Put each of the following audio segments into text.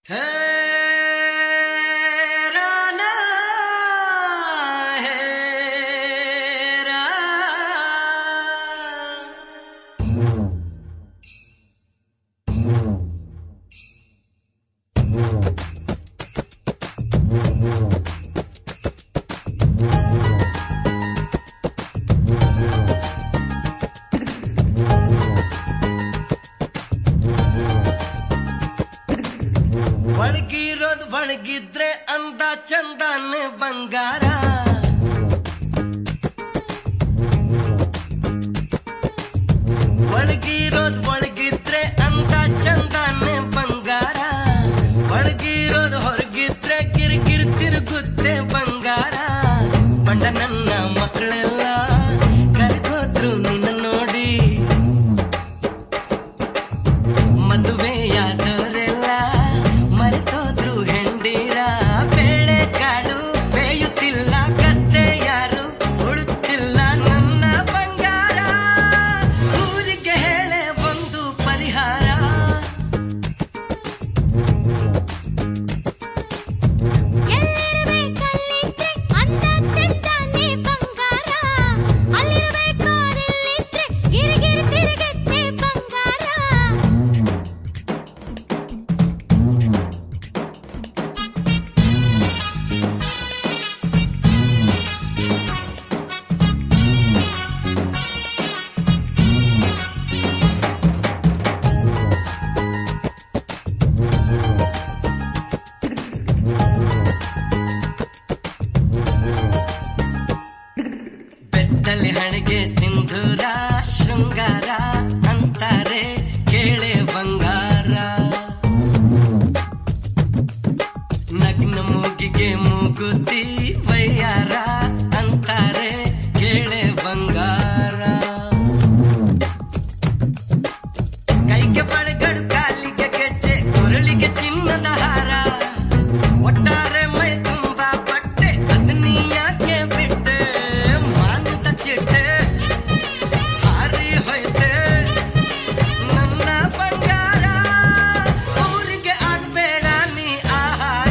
ಹೇ ರಾನ ಹೇ ರಾ. ಒಳಗಿರೋದ್ ಒಳಗಿದ್ರೆ ಅಂದ ಚಂದನೆ ಬಂಗಾರ ಒಳಗಿರೋದ್ ಒಳಗಿದ್ರೆ ಅಂದ ಚಂದನೆ ಬಂಗಾರ ಒಳಗಿರೋದ್ ಹೊರಗಿದ್ರೆ ಕಿರಿಕಿರಿ ತಿರುಗುತ್ತೆ ಬಂಗಾರ ಬಂಡ ನನ್ನ ಮಕ್ಕಳೆಲ್ಲ ಕರ್ಕೋದ್ರು ನಿನ್ನ ನೋಡಿ ಮದುವೆಯಾದವರೆಲ್ಲ ಮರೆತೋದ್ರು ಹೆಂಡೀರ ಬೇಳೆ ಕಾಳು ಬೇಯುತ್ತಿಲ್ಲ ಕತ್ತೆ ಯಾರು ಉಳುತ್ತಿಲ್ಲ ನನ್ನ ಬಂಗಾರ ಊರಿಗೆ ಹೇಳೆ ಒಂದು ಪರಿಹಾರ ಎಲ್ಲಿರ್ಬೇಕಲ್ಲಿದ್ರೆ ಅಂದ ಚಂದನೆ ಬಂಗಾರ ಅಲ್ಲಿರ್ಬೇಕು ಅಲ್ಲಿದ್ರೆ ಗಿರಿಗಿರಿ ತಿರುಗತ್ತೆ ಬಂಗಾರ ಬೆತ್ತಲೆ ಹಣೆಗೆ ಸಿಂಧೂರ ಶೃಂಗಾರ ಅಂತಾರೆ ಕೇಳೆ ಬಂಗಾರ ನಗ್ನ ಮೂಗಿಗೆ ಮೂಗುತಿ ವಯ್ಯಾರ ಅಂತಾರೆ ಕೇಳೆ ಬಂಗಾರ ಕೈಗೆ ಬಳೆಗಳು ಕಾಲಿಗೆ ಗೆಜ್ಜೆ ಕೊರಳಿಗೆ ಚಿನ್ನದ ಹಾರ ಒಟ್ಟಾರೆ ಮೈ ತುಂಬಾ ಬಟ್ಟೆ ಅದನ್ನ ಯಾಕೆ ಬಿಟ್ಟೆ ಮಾನದ ಚಿಟ್ಟೆ ಹಾರಿ ಹೋಯ್ತೆ ನನ್ನ ಬಂಗಾರ ಊರಿಗೆ ಆಗ್ಬೇಡ ನೀ ಆಹಾರ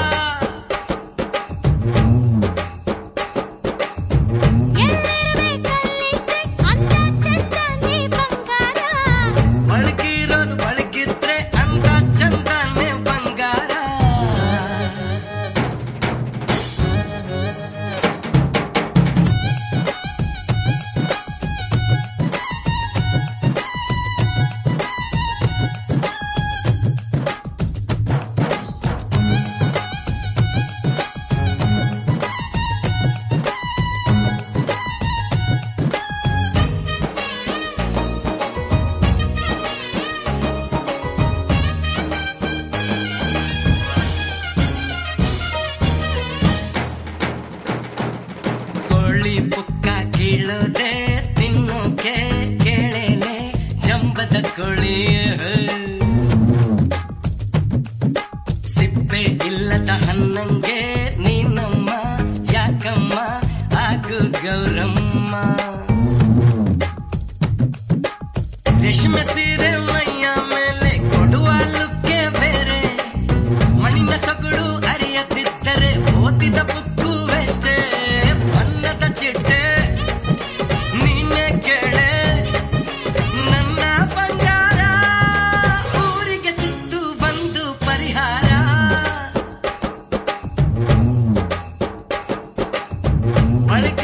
ಎಲ್ಲಿರ್ಬೇಕಲ್ಲಿದ್ರೆ ಅಂದ ಚಂದನೆ ಬಂಗಾರ ಒಳಗಿರೋದು ಒಳಗಿದ್ರೆ ಅಂದ ಚಂದನೆ ಬಂಗಾರ ಕೋಳಿ ಪುಕ್ಕ ಕೀಳದೆ ತಿನ್ನೋಕೆ ಕೇಳೇನೆ ಜಂಬದ ಕೋಳಿ ಸಿಪ್ಪೆ ಇಲ್ಲದ ಹನ್ನಂಗೆ ನೀನಮ್ಮ ಯಾಕಮ್ಮ ಆಗು ಗೌರಮ್ಮ ರೇಷ್ಮೆ ಸೀರೆ ಮೈಯ ಮೇಲೆ ಕೊಡುವ ಲುಕ್ಕೆ ಬೇರೆ ಮಣ್ಣಿನ ಸೊಗಡು ಅರಿಯದಿದ್ದರೆ ಓದಿದ ಬುಕ್ಕು ವೇಷ್ಟೇ ಬಣ್ಣದ ಚಿಟ್ಟೆ ನೀನೆ ಕೇಳೆ ನನ್ನ ಬಂಗಾರ ಊರಿಗೆ ಸುತ್ತು ಬಂದು ಪರಿಹಾರ ಒಳಗೆ